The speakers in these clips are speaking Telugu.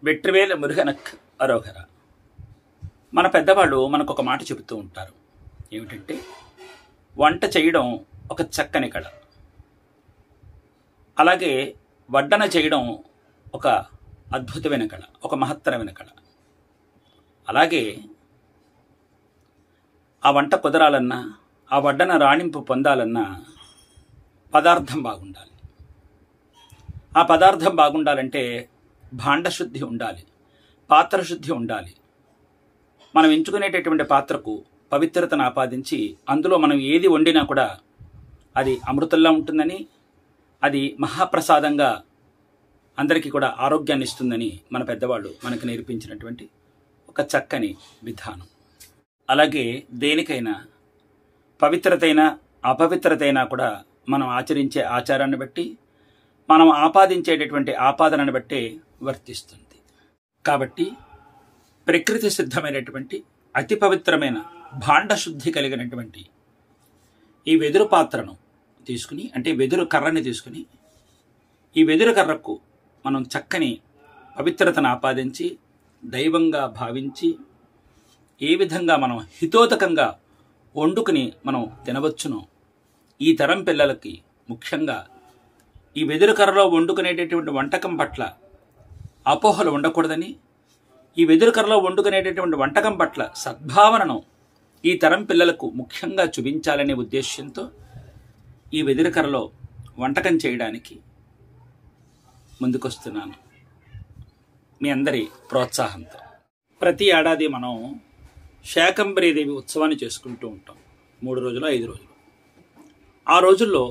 వెట్రివేల మురుగనక్ అరోగర మన పెద్దవాళ్ళు మనకు ఒక మాట చెబుతూ ఉంటారు ఏమిటంటే వంట చేయడం ఒక చక్కని కళ అలాగే వడ్డన చేయడం ఒక అద్భుతమైన కళ ఒక మహత్తరమైన కళ అలాగే ఆ వంట కుదరాలన్నా ఆ వడ్డన రాణింపు పొందాలన్నా పదార్థం బాగుండాలి ఆ పదార్థం బాగుండాలంటే భాండశుద్ధి ఉండాలి పాత్రశుద్ధి ఉండాలి మనం ఎంచుకునేటటువంటి పాత్రకు పవిత్రతను ఆపాదించి అందులో మనం ఏది వండినా కూడా అది అమృతంలా ఉంటుందని అది మహాప్రసాదంగా అందరికీ కూడా ఆరోగ్యాన్ని ఇస్తుందని మన పెద్దవాళ్ళు మనకు నేర్పించినటువంటి ఒక చక్కని విధానం అలాగే దేనికైనా పవిత్రతైన అపవిత్రతైనా కూడా మనం ఆచరించే ఆచారాన్ని బట్టి మనం ఆపాదించేటటువంటి ఆపాదనను బట్టే వర్తిస్తుంది కాబట్టి ప్రకృతి సిద్ధమైనటువంటి అతి పవిత్రమైన భాండ శుద్ధి కలిగినటువంటి ఈ వెదురు పాత్రను తీసుకుని అంటే వెదురు కర్రని తీసుకుని ఈ వెదురు కర్రకు మనం చక్కని పవిత్రతను ఆపాదించి దైవంగా భావించి ఏ విధంగా మనం హితోతకంగా వండుకుని మనం తినవచ్చునో ఈ తరం పిల్లలకి ముఖ్యంగా ఈ వెదురు కర్రలో వండుకునేటటువంటి వంటకం పట్ల అపోహలు ఉండకూడదని ఈ వెదురు కర్రలో వండుకునేటటువంటి వంటకం పట్ల సద్భావనను ఈ తరం పిల్లలకు ముఖ్యంగా చూపించాలనే ఉద్దేశ్యంతో ఈ వెదురు కర్రలో వంటకం చేయడానికి ముందుకొస్తున్నాను మీ అందరి ప్రోత్సాహంతో ప్రతి ఏడాది మనం శాకంబరీదేవి ఉత్సవాన్ని చేసుకుంటూ ఉంటాం మూడు రోజులు ఐదు రోజులు ఆ రోజుల్లో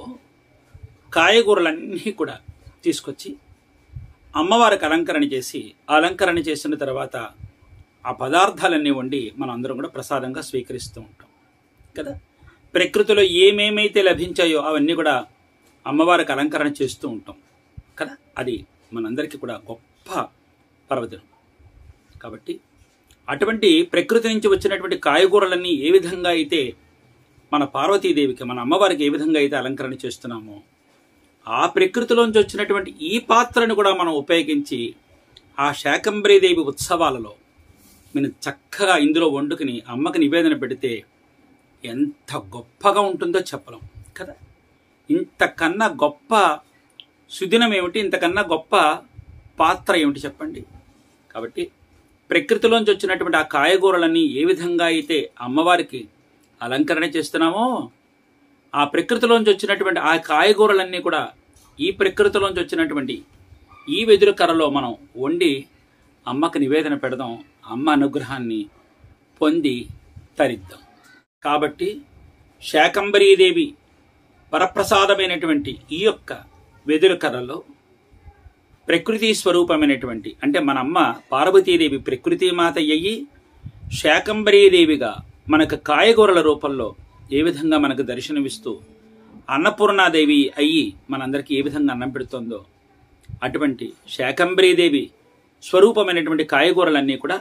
కాయగూరలన్నీ కూడా తీసుకొచ్చి అమ్మవారికి అలంకరణ చేసి ఆ అలంకరణ చేసిన తర్వాత ఆ పదార్థాలన్నీ వండి మనం అందరం కూడా ప్రసాదంగా స్వీకరిస్తూ ఉంటాం కదా ప్రకృతిలో ఏమేమైతే లభించాయో అవన్నీ కూడా అమ్మవారికి అలంకరణ చేస్తూ ఉంటాం కదా అది మనందరికీ కూడా గొప్ప పర్వదినం కాబట్టి అటువంటి ప్రకృతి నుంచి వచ్చినటువంటి కాయగూరలన్నీ ఏ విధంగా అయితే మన పార్వతీదేవికి మన అమ్మవారికి ఏ విధంగా అయితే అలంకరణ చేస్తున్నామో ఆ ప్రకృతిలోంచి వచ్చినటువంటి ఈ పాత్రను కూడా మనం ఉపయోగించి ఆ శాకంబరీదేవి ఉత్సవాలలో మీరు చక్కగా ఇందులో వండుకుని అమ్మకి నివేదన పెడితే ఎంత గొప్పగా ఉంటుందో చెప్పలేం కదా ఇంతకన్నా గొప్ప సుదినం ఏమిటి ఇంతకన్నా గొప్ప పాత్ర ఏమిటి చెప్పండి కాబట్టి ప్రకృతిలోంచి వచ్చినటువంటి ఆ కాయగూరలన్నీ ఏ విధంగా అయితే అమ్మవారికి అలంకరణ చేస్తున్నామో ఆ ప్రకృతిలోంచి వచ్చినటువంటి ఆ కాయగూరలన్నీ కూడా ఈ ప్రకృతిలోంచి వచ్చినటువంటి ఈ వెదురు కర్రలో మనం వండి అమ్మకి నివేదన పెడదాం అమ్మ అనుగ్రహాన్ని పొంది తరిద్దాం కాబట్టి శాకంబరీదేవి వరప్రసాదమైనటువంటి ఈ యొక్క వెదురు కర్రలో ప్రకృతి స్వరూపమైనటువంటి అంటే మన అమ్మ పార్వతీదేవి ప్రకృతి మాత అయ్యి శాకంబరీదేవిగా మనకు కాయగూరల రూపంలో ఏ విధంగా మనకు దర్శనమిస్తూ అన్నపూర్ణాదేవి అయ్యి మనందరికీ ఏ విధంగా అన్నం పెడుతుందో అటువంటి శాకంబరీదేవి స్వరూపమైనటువంటి కాయగూరలన్నీ కూడా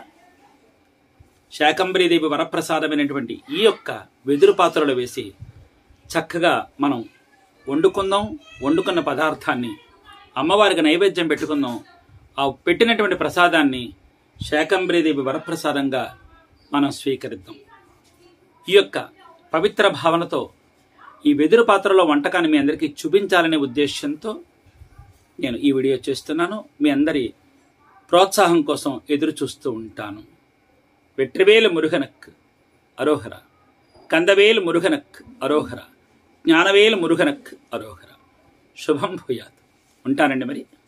శాకంబరీదేవి వరప్రసాదమైనటువంటి ఈ యొక్క వెదురు పాత్రలో వేసి చక్కగా మనం వండుకుందాం వండుకున్న పదార్థాన్ని అమ్మవారికి నైవేద్యం పెట్టుకుందాం ఆ పెట్టినటువంటి ప్రసాదాన్ని శాకంబరీదేవి వరప్రసాదంగా మనం స్వీకరిద్దాం ఈ యొక్క పవిత్ర భావనతో ఈ వెదురు పాత్రలో వంటకాన్ని మీ అందరికీ చూపించాలనే ఉద్దేశంతో నేను ఈ వీడియో చేస్తున్నాను మీ అందరి ప్రోత్సాహం కోసం ఎదురు చూస్తూ ఉంటాను వెట్రివేలు మురుగనక్ అరోహర కందవేలు మురుగనక్ అరోహర జ్ఞానవేలు మురుగనక్ అరోహర శుభం భూయాత్ ఉంటానండి మరి